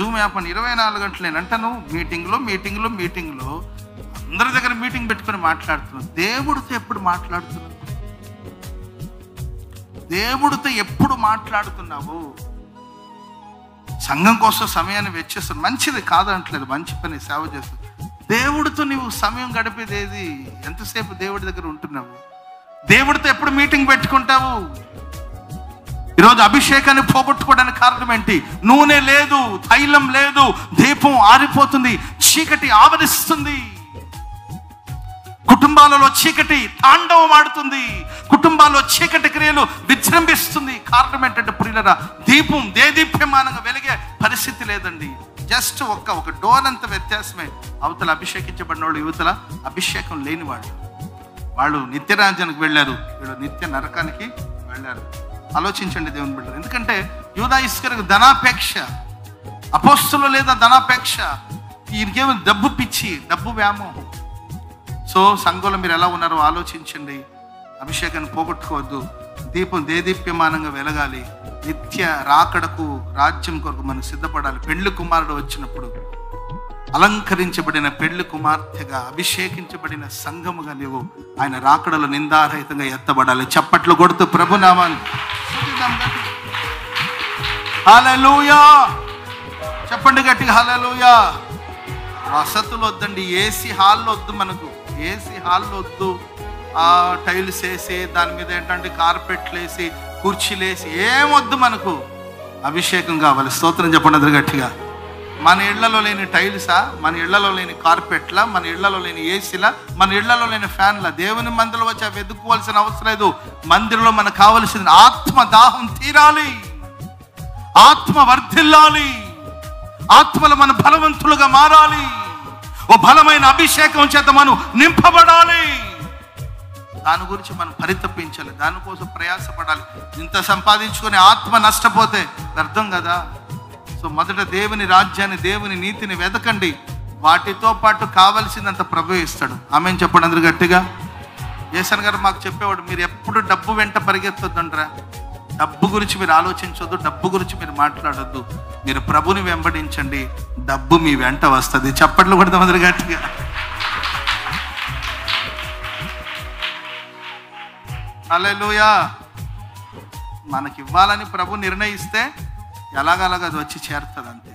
Zoom app అని ఇరవై నాలుగు గంటలు నేను అంటాను మీటింగ్లో మీటింగ్లో మీటింగ్లో అందరి దగ్గర మీటింగ్ పెట్టుకొని మాట్లాడుతున్నాను దేవుడితో ఎప్పుడు మాట్లాడుతున్నావు దేవుడితో ఎప్పుడు మాట్లాడుతున్నావు సంఘం కోసం సమయాన్ని వెచ్చిస్తాను మంచిది కాదంటలేదు మంచి పని సేవ చేస్తాను దేవుడితో నీవు సమయం గడిపేది ఏది ఎంతసేపు దేవుడి దగ్గర ఉంటున్నావు దేవుడితో ఎప్పుడు మీటింగ్ పెట్టుకుంటావు ఈరోజు అభిషేకాన్ని పోగొట్టుకోవడానికి కారణం ఏంటి నూనె లేదు తైలం లేదు దీపం ఆరిపోతుంది చీకటి ఆవరిస్తుంది కుటుంబాలలో చీకటి తాండవం ఆడుతుంది కుటుంబాల్లో చీకటి క్రియలు విజృంభిస్తుంది కారణం ఏంటంటే ప్రియులరా దీపం దేదీప్యమానంగా వెలిగే పరిస్థితి లేదండి జస్ట్ ఒక్క ఒక డోర్ అంత వ్యత్యాసమే అవతల అభిషేకించబడిన వాళ్ళు యువతల అభిషేకం లేని వాళ్ళు వాళ్ళు నిత్యరాజ్యానికి వెళ్ళారు వీళ్ళు నిత్య నరకానికి వెళ్ళారు ఆలోచించండి దేవుని బిడ్డలు ఎందుకంటే యూదా ఇస్కరకు ధనాపేక్ష అపోస్తులు లేదా ధనాపేక్ష ఈయనకేమో డబ్బు పిచ్చి డబ్బు వ్యామోహం సో సంఘంలో మీరు ఎలా ఉన్నారో ఆలోచించండి అభిషేకాన్ని పోగొట్టుకోవద్దు దీపం దేదీప్యమానంగా వెలగాలి నిత్య రాకడకు రాజ్యం కొరకు మనం సిద్ధపడాలి పెళ్లి కుమారుడు వచ్చినప్పుడు అలంకరించబడిన పెళ్లి కుమార్తెగా అభిషేకించబడిన సంఘముగా నీవు ఆయన రాకడలో నిందారహితంగా ఎత్తబడాలి చప్పట్లు కొడుతూ ప్రభునామాన్ని హల్లెలూయా చెప్పండి గట్టిగా హల్లెలూయా వసతులు వద్దండి ఏసీ హాల్లో వద్దు మనకు ఏసీ హాల్లో వద్దు ఆ టైల్స్ వేసి దాని మీద ఏంటంటే కార్పెట్లు వేసి కుర్చీలు వేసి ఏమొద్దు మనకు అభిషేకం కావాలి స్తోత్రం చెప్పండి అది గట్టిగా మన ఇళ్లలో లేని టైల్సా మన ఇళ్లలో లేని కార్పెట్లా మన ఇళ్లలో లేని ఏసీలా మన ఇళ్లలో లేని ఫ్యాన్లా దేవుని మందిలో వచ్చి అవి ఎదుర్కోవాల్సిన అవసరం లేదు మందిరంలో మనకు కావలసింది ఆత్మ దాహం తీరాలి ఆత్మ వర్ధిల్లాలి ఆత్మలు మన బలవంతులుగా మారాలి ఓ బలమైన అభిషేకం చేత మనం నింపబడాలి దాని గురించి మనం పరితపించాలి దానికోసం ప్రయాసపడాలి ఇంత సంపాదించుకొని ఆత్మ నష్టపోతే వ్యర్థం కదా సో మొదట దేవుని రాజ్యాన్ని దేవుని నీతిని వెతకండి వాటితో పాటు కావలసినంత ప్రభు ఇస్తాడు ఆమె చెప్పండి అందరు గట్టిగా ఏసన్ గారు మాకు చెప్పేవాడు మీరు ఎప్పుడు డబ్బు వెంట పరిగెత్తొద్దంటారా డబ్బు గురించి మీరు ఆలోచించొద్దు డబ్బు గురించి మీరు మాట్లాడొద్దు మీరు ప్రభుని వెంబడించండి డబ్బు మీ వెంట వస్తుంది చప్పట్లు కొడదాం అందరు గట్టిగా హల్లెలూయా మనకి ఇవ్వాలని ప్రభు నిర్ణయిస్తే ఎలాగలాగ అది వచ్చి చేరుతుంది అంతే